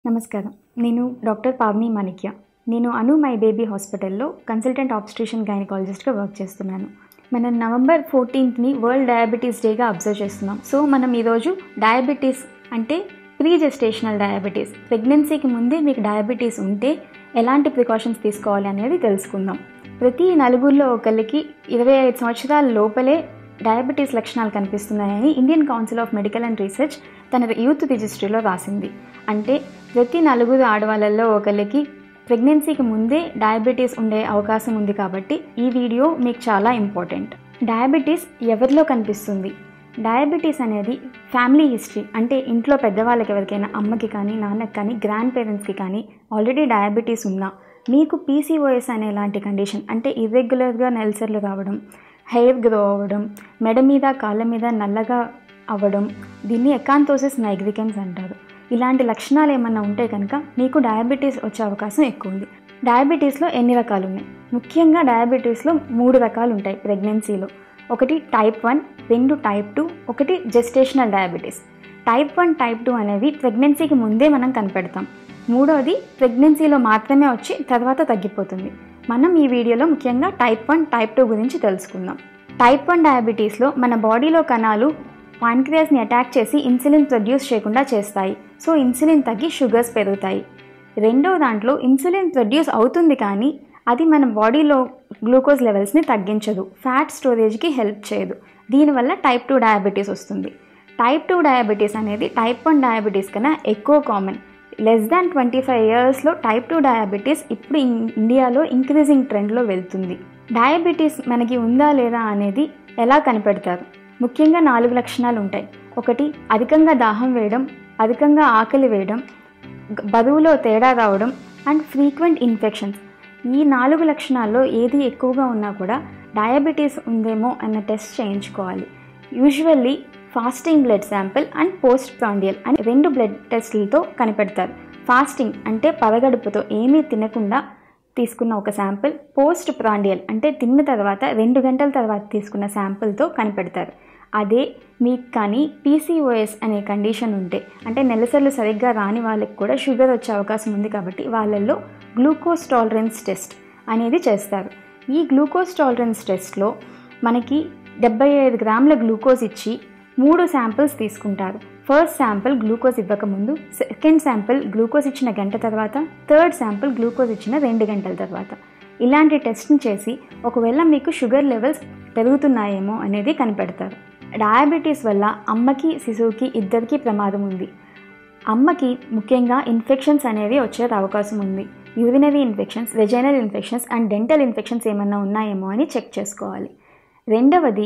నమస్కారం నేను డాక్టర్ పావని మాణిక్య నేను అను మై బేబీ హాస్పిటల్లో కన్సల్టెంట్ ఆబ్స్ట్రిషన్ గైనకాలజిస్ట్గా వర్క్ చేస్తున్నాను మనం నవంబర్ ఫోర్టీన్త్ని వరల్డ్ డయాబెటీస్ డేగా అబ్జర్వ్ చేస్తున్నాం సో మనం ఈరోజు డయాబెటీస్ అంటే ప్రీ జెస్టేషనల్ డయాబెటీస్ ప్రెగ్నెన్సీకి ముందే మీకు డయాబెటీస్ ఉంటే ఎలాంటి ప్రికాషన్స్ తీసుకోవాలి అనేది తెలుసుకుందాం ప్రతి నలుగురిలో ఒకరికి ఇరవై ఐదు సంవత్సరాల లోపలే డయాబెటీస్ లక్షణాలు కనిపిస్తున్నాయని Indian council of medical and research తన యూత్ రిజిస్ట్రీలో రాసింది అంటే ప్రతి నలుగురు ఆడవాళ్ళల్లో ఒకరికి ప్రెగ్నెన్సీకి ముందే డయాబెటీస్ ఉండే అవకాశం ఉంది కాబట్టి ఈ వీడియో మీకు చాలా ఇంపార్టెంట్ డయాబెటీస్ ఎవరిలో కనిపిస్తుంది డయాబెటీస్ అనేది ఫ్యామిలీ హిస్టరీ అంటే ఇంట్లో పెద్దవాళ్ళకి ఎవరికైనా అమ్మకి కానీ నాన్నకి కానీ గ్రాండ్ పేరెంట్స్కి కానీ ఆల్రెడీ డయాబెటీస్ ఉన్నా మీకు పీసీఓఎస్ అనే లాంటి కండిషన్ అంటే ఇర్రెగ్యులర్గా నెల్సర్లు రావడం హెయిర్ గ్రో అవ్వడం మెడ మీద కాళ్ళ మీద నల్లగా అవ్వడం దీన్ని ఎకాంతోసిస్ నైగ్రికెన్స్ అంటారు ఇలాంటి లక్షణాలు ఏమన్నా ఉంటే కనుక మీకు డయాబెటీస్ వచ్చే అవకాశం ఎక్కువ ఉంది డయాబెటీస్లో ఎన్ని రకాలు ఉన్నాయి ముఖ్యంగా డయాబెటీస్లో మూడు రకాలు ఉంటాయి ప్రెగ్నెన్సీలో ఒకటి టైప్ వన్ రెండు టైప్ టూ ఒకటి gestational diabetes type one type two అనేవి ప్రెగ్నెన్సీకి ముందే మనం కనిపెడతాం మూడవది ప్రెగ్నెన్సీలో మాత్రమే వచ్చి తర్వాత తగ్గిపోతుంది మనం ఈ వీడియోలో ముఖ్యంగా టైప్ వన్ టైప్ టూ గురించి తెలుసుకుందాం టైప్ వన్ డయాబెటీస్లో మన బాడీలో కణాలు పాన్క్రియాస్ని అటాక్ చేసి ఇన్సులిన్ ప్రొడ్యూస్ చేయకుండా చేస్తాయి సో ఇన్సులిన్ తగ్గి షుగర్స్ పెరుగుతాయి రెండో దాంట్లో ఇన్సులిన్ ప్రొడ్యూస్ అవుతుంది కానీ అది మన బాడీలో గ్లూకోజ్ లెవెల్స్ని తగ్గించదు ఫ్యాట్ స్టోరేజ్కి హెల్ప్ చేయదు దీనివల్ల టైప్ టూ డయాబెటీస్ వస్తుంది టైప్ టూ డయాబెటీస్ అనేది టైప్ వన్ డయాబెటీస్ కన్నా ఎక్కువ common less than twenty five ఇయర్స్లో టైప్ టూ డయాబెటీస్ ఇప్పుడు ఇండియాలో ఇంక్రీజింగ్ ట్రెండ్లో వెళ్తుంది డయాబెటీస్ మనకి ఉందా లేదా అనేది ఎలా కనిపెడతారు ముఖ్యంగా నాలుగు లక్షణాలు ఉంటాయి ఒకటి అధికంగా దాహం వేయడం అధికంగా ఆకలి వేయడం బరువులో తేడా రావడం అండ్ ఫ్రీక్వెంట్ ఇన్ఫెక్షన్స్ ఈ నాలుగు లక్షణాల్లో ఏది ఎక్కువగా ఉన్నా కూడా డయాబెటీస్ ఉందేమో అన్న టెస్ట్ చేయించుకోవాలి usually fasting blood sample and post prandial అని రెండు బ్లడ్ టెస్టులతో కనిపెడతారు ఫాస్టింగ్ అంటే పరగడుపుతో ఏమీ తినకుండా తీసుకున్న ఒక శాంపిల్ పోస్ట్ ప్రాండియల్ అంటే తిన్న తర్వాత రెండు గంటల తర్వాత తీసుకున్న శాంపిల్తో కనిపెడతారు అదే మీకు కానీ పీసీఓఎస్ అనే కండిషన్ ఉంటే అంటే నెలసర్లు సరిగ్గా రాని వాళ్ళకి కూడా షుగర్ వచ్చే అవకాశం ఉంది కాబట్టి వాళ్ళల్లో గ్లూకోజ్ టాలరెన్స్ టెస్ట్ అనేది చేస్తారు ఈ గ్లూకోజ్ టాలరెన్స్ టెస్ట్లో మనకి డెబ్బై ఐదు గ్రాముల గ్లూకోజ్ ఇచ్చి మూడు శాంపిల్స్ తీసుకుంటారు ఫస్ట్ శాంపిల్ గ్లూకోజ్ ఇవ్వకముందు సెకండ్ శాంపిల్ గ్లూకోజ్ ఇచ్చిన గంట తర్వాత థర్డ్ శాంపిల్ గ్లూకోజ్ ఇచ్చిన రెండు గంటల తర్వాత ఇలాంటి టెస్ట్ని చేసి ఒకవేళ మీకు షుగర్ లెవెల్స్ పెరుగుతున్నాయేమో అనేది కనిపెడతారు డయాబెటీస్ వల్ల అమ్మకి శిశువుకి ఇద్దరికీ ప్రమాదం ఉంది అమ్మకి ముఖ్యంగా ఇన్ఫెక్షన్స్ అనేవి వచ్చే అవకాశం ఉంది urinary infections vaginal infections and dental infections ఏమన్నా ఉన్నాయేమో అని చెక్ చేసుకోవాలి రెండవది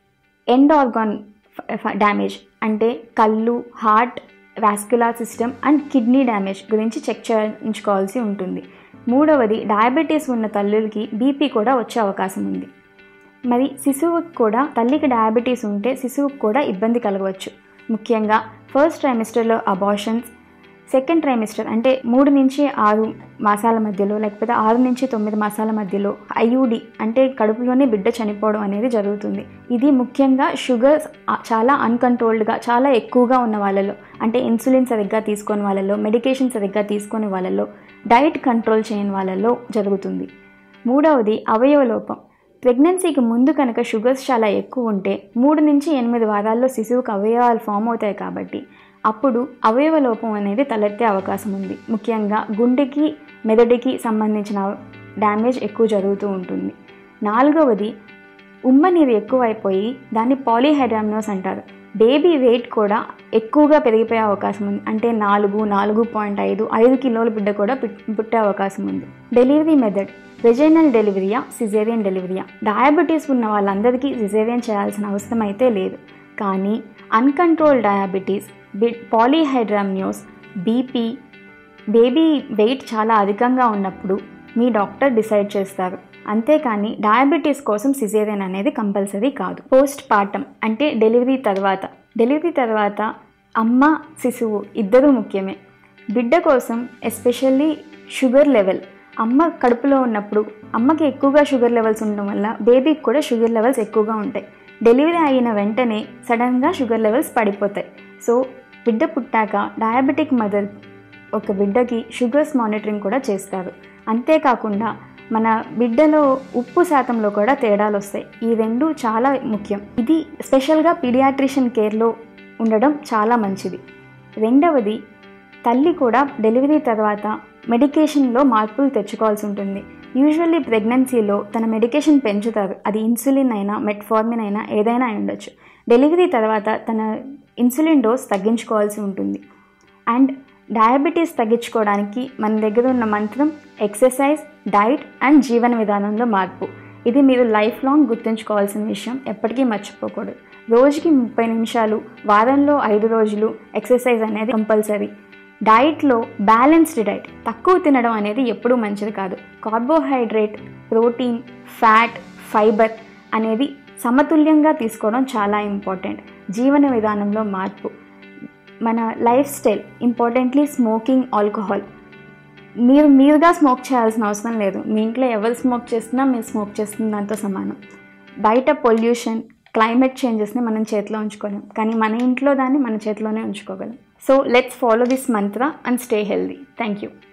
ఎండ్ ఆర్గాన్ డ్యామేజ్ అంటే కళ్ళు heart vascular system and kidney damage గురించి చెక్ చేయించుకోవాల్సి ఉంటుంది మూడవది డయాబెటీస్ ఉన్న తల్లులకి బీపీ కూడా వచ్చే అవకాశం ఉంది మరి శిశువుకి కూడా తల్లికి డయాబెటీస్ ఉంటే శిశువుకి కూడా ఇబ్బంది కలగవచ్చు ముఖ్యంగా ఫస్ట్ ట్రైమిస్టర్లో అబార్షన్స్ సెకండ్ ట్రైమిస్టర్ అంటే మూడు నుంచి ఆరు మాసాల మధ్యలో లేకపోతే ఆరు నుంచి తొమ్మిది మాసాల మధ్యలో ఐయుడి అంటే కడుపులోనే బిడ్డ చనిపోవడం అనేది జరుగుతుంది ఇది ముఖ్యంగా షుగర్ చాలా అన్కంట్రోల్డ్గా చాలా ఎక్కువగా ఉన్న వాళ్ళలో అంటే ఇన్సులిన్ సరిగ్గా తీసుకొని వాళ్ళలో మెడికేషన్ సరిగ్గా తీసుకొని వాళ్ళలో డైట్ కంట్రోల్ చేయని వాళ్ళలో జరుగుతుంది మూడవది అవయవ లోపం ప్రెగ్నెన్సీకి ముందు కనుక షుగర్స్ చాలా ఎక్కువ ఉంటే మూడు నుంచి ఎనిమిది వారాల్లో శిశువుకు అవయవాలు ఫామ్ అవుతాయి కాబట్టి అప్పుడు అవయవ లోపం అనేది తలెత్తే అవకాశం ఉంది ముఖ్యంగా గుండెకి మెదడుకి సంబంధించిన డ్యామేజ్ ఎక్కువ జరుగుతూ ఉంటుంది నాలుగవది ఉమ్మ నీరు ఎక్కువైపోయి దాన్ని పాలీహైడ్రామినోస్ అంటారు బేబీ వెయిట్ కూడా ఎక్కువగా పెరిగిపోయే అవకాశం ఉంది అంటే నాలుగు నాలుగు పాయింట్ ఐదు ఐదు కిలోల బిడ్డ కూడా పుట్టే అవకాశం ఉంది డెలివరీ మెథడ్ వెజైనల్ డెలివరీయా సిజేరియన్ డెలివరీయా డయాబెటీస్ ఉన్న వాళ్ళందరికీ సిజేరియన్ చేయాల్సిన అవసరం అయితే లేదు కానీ uncontrol diabetes polyhydramnios BP baby weight చాలా అధికంగా ఉన్నప్పుడు మీ డాక్టర్ డిసైడ్ చేస్తారు అంతేకాని డయాబెటీస్ కోసం సిజేరియన్ అనేది కంపల్సరీ కాదు పోస్ట్ పార్టమ్ అంటే డెలివరీ తర్వాత డెలివరీ తర్వాత అమ్మ శిశువు ఇద్దరూ ముఖ్యమే బిడ్డ కోసం ఎస్పెషల్లీ షుగర్ లెవెల్ అమ్మ కడుపులో ఉన్నప్పుడు అమ్మకి ఎక్కువగా షుగర్ లెవెల్స్ ఉండడం వల్ల బేబీకి కూడా షుగర్ లెవెల్స్ ఎక్కువగా ఉంటాయి డెలివరీ అయిన వెంటనే సడన్గా షుగర్ లెవెల్స్ పడిపోతాయి సో బిడ్డ పుట్టాక డయాబెటిక్ మదర్ ఒక బిడ్డకి షుగర్స్ మానిటరింగ్ కూడా చేస్తారు అంతేకాకుండా మన బిడ్డలో ఉప్పు శాతంలో కూడా తేడాలు వస్తాయి ఈ రెండు చాలా ముఖ్యం ఇది స్పెషల్గా పీడియాట్రిషియన్ కేర్లో ఉండడం చాలా మంచిది రెండవది తల్లి కూడా డెలివరీ తర్వాత మెడికేషన్లో మార్పులు తెచ్చుకోవాల్సి ఉంటుంది యూజువల్లీ ప్రెగ్నెన్సీలో తన మెడికేషన్ పెంచుతారు అది ఇన్సులిన్ అయినా మెట్ఫార్మిన్ అయినా ఏదైనా అయి ఉండొచ్చు డెలివరీ తర్వాత తన ఇన్సులిన్ డోస్ తగ్గించుకోవాల్సి ఉంటుంది అండ్ డయాబెటీస్ తగ్గించుకోవడానికి మన దగ్గర ఉన్న మంత్రం ఎక్సర్సైజ్ డైట్ అండ్ జీవన విధానంలో మార్పు ఇది మీరు లైఫ్ లాంగ్ గుర్తుంచుకోవాల్సిన విషయం ఎప్పటికీ మర్చిపోకూడదు రోజుకి ముప్పై నిమిషాలు వారంలో ఐదు రోజులు ఎక్సర్సైజ్ అనేది కంపల్సరీ డైట్లో బ్యాలెన్స్డ్ డైట్ తక్కువ తినడం అనేది ఎప్పుడూ మంచిది కాదు కార్బోహైడ్రేట్ ప్రోటీన్ ఫ్యాట్ ఫైబర్ అనేది సమతుల్యంగా తీసుకోవడం చాలా ఇంపార్టెంట్ జీవన విధానంలో మార్పు మన life style importantly smoking alcohol మీరు మీరుగా స్మోక్ చేయాల్సిన అవసరం లేదు మీ ఇంట్లో ఎవరు స్మోక్ చేస్తున్నా మీరు స్మోక్ చేస్తున్న దాంతో సమానం బయట పొల్యూషన్ క్లైమేట్ చేంజెస్ని మనం చేతిలో ఉంచుకోలేం కానీ మన ఇంట్లో దాన్ని మన చేతిలోనే ఉంచుకోగలం so let's follow this mantra and stay healthy thank you